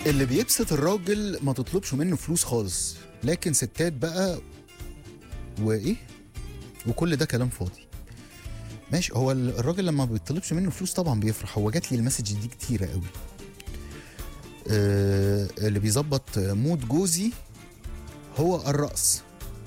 اللي بيبسط الراجل ما تطلبش منه فلوس خالص لكن ستات بقى وايه وكل ده كلام فاضي ماشي هو ال- الراجل لما بيطلبش منه فلوس طبعا بيفرح هو جات لي المسج دي كتيره قوي آه اللي بيظبط مود جوزي هو الرقص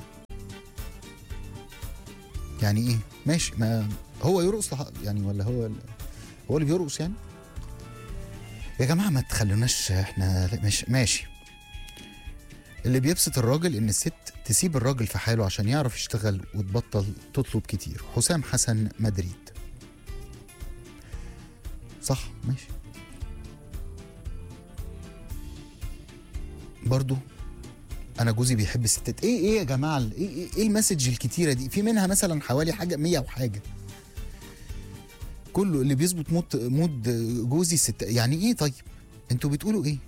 يعني ايه ماشي ما هو يرقص لح- يعني ولا هو ال- هو اللي بيرقص يعني يا جماعه ما تخلوناش احنا ماشي ماشي اللي بيبسط الراجل ان الست تسيب الراجل في حاله عشان يعرف يشتغل وتبطل تطلب كتير حسام حسن مدريد صح ماشي برضو انا جوزي بيحب الستات ايه ايه يا جماعه ال- ايه ايه, إيه المسج الكتيره دي في منها مثلا حوالي حاجه مية وحاجه كله اللي بيظبط مود مود جوزي الست يعني ايه طيب انتوا بتقولوا ايه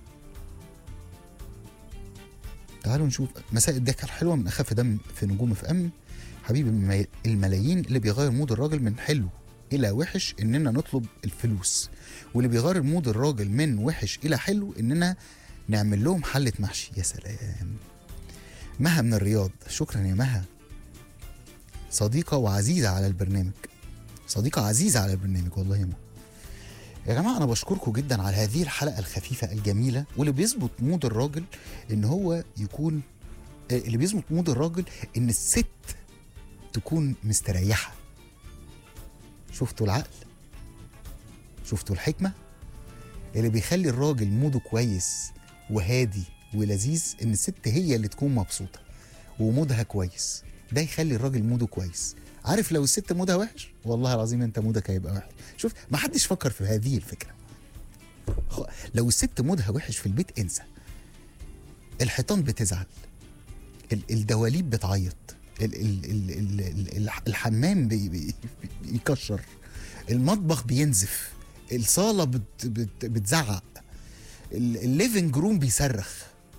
تعالوا نشوف مساء الضحكه الحلوه من اخف دم في نجوم في ام حبيب المي- الملايين اللي بيغير مود الراجل من حلو الى وحش اننا نطلب الفلوس واللي بيغير مود الراجل من وحش الى حلو اننا نعمل لهم حله محشي يا سلام مها من الرياض شكرا يا مها صديقه وعزيزه على البرنامج صديقه عزيزه على البرنامج والله يا مها يا جماعه انا بشكركم جدا على هذه الحلقه الخفيفه الجميله واللي بيظبط مود الراجل ان هو يكون آه، اللي بيظبط مود الراجل ان الست تكون مستريحه شفتوا العقل شفتوا الحكمه اللي بيخلي الراجل موده كويس وهادي ولذيذ ان الست هي اللي تكون مبسوطه ومودها كويس ده يخلي الراجل موده كويس عارف لو الست مودها وحش والله العظيم انت مودك هيبقى وحش شوف ما حدش فكر في هذه الفكره خ- لو الست مودها وحش في البيت انسى الحيطان بتزعل ال- الدواليب بتعيط ال- ال- ال- ال- ال- الح- الحمام بي- بي- بيكشر المطبخ بينزف الصاله بت بت بتزعق ال- الليفنج روم بيصرخ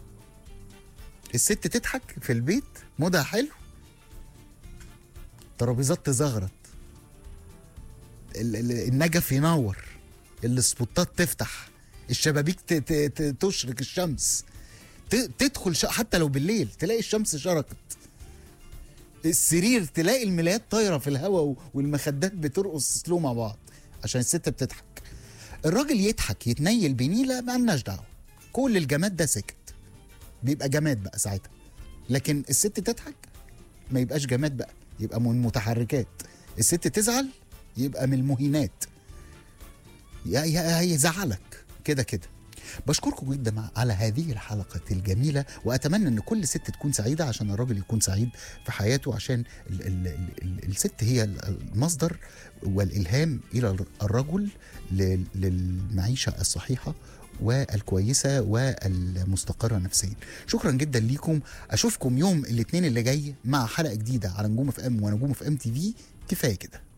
الست تضحك في البيت مودها حلو ترابيزات تزغرط ال- ال- النجف ينور السبوتات تفتح الشبابيك ت- ت- ت- تشرق الشمس ت- تدخل ش... حتى لو بالليل تلاقي الشمس شرقت السرير تلاقي الملايات طايره في الهواء و- والمخدات بترقص سلو مع بعض عشان الست بتضحك الراجل يضحك يتنيل بنيله ما لناش دعوه كل الجماد ده سكت بيبقى جماد بقى ساعتها لكن الست تضحك ما يبقاش جماد بقى يبقى من المتحركات الست تزعل يبقى من المهينات يا- يا- هيزعلك كده كده بشكركم جدا مع- على هذه الحلقة الجميلة وأتمنى أن كل ست تكون سعيدة عشان الراجل يكون سعيد في حياته عشان ال ال ال ال الست هي ال- المصدر والإلهام إلى الرجل لل- للمعيشة الصحيحة والكويسة والمستقرة نفسيا شكرا جدا ليكم أشوفكم يوم الاثنين اللي جاي مع حلقة جديدة على نجوم اف ام ونجوم اف ام تي في كفاية كده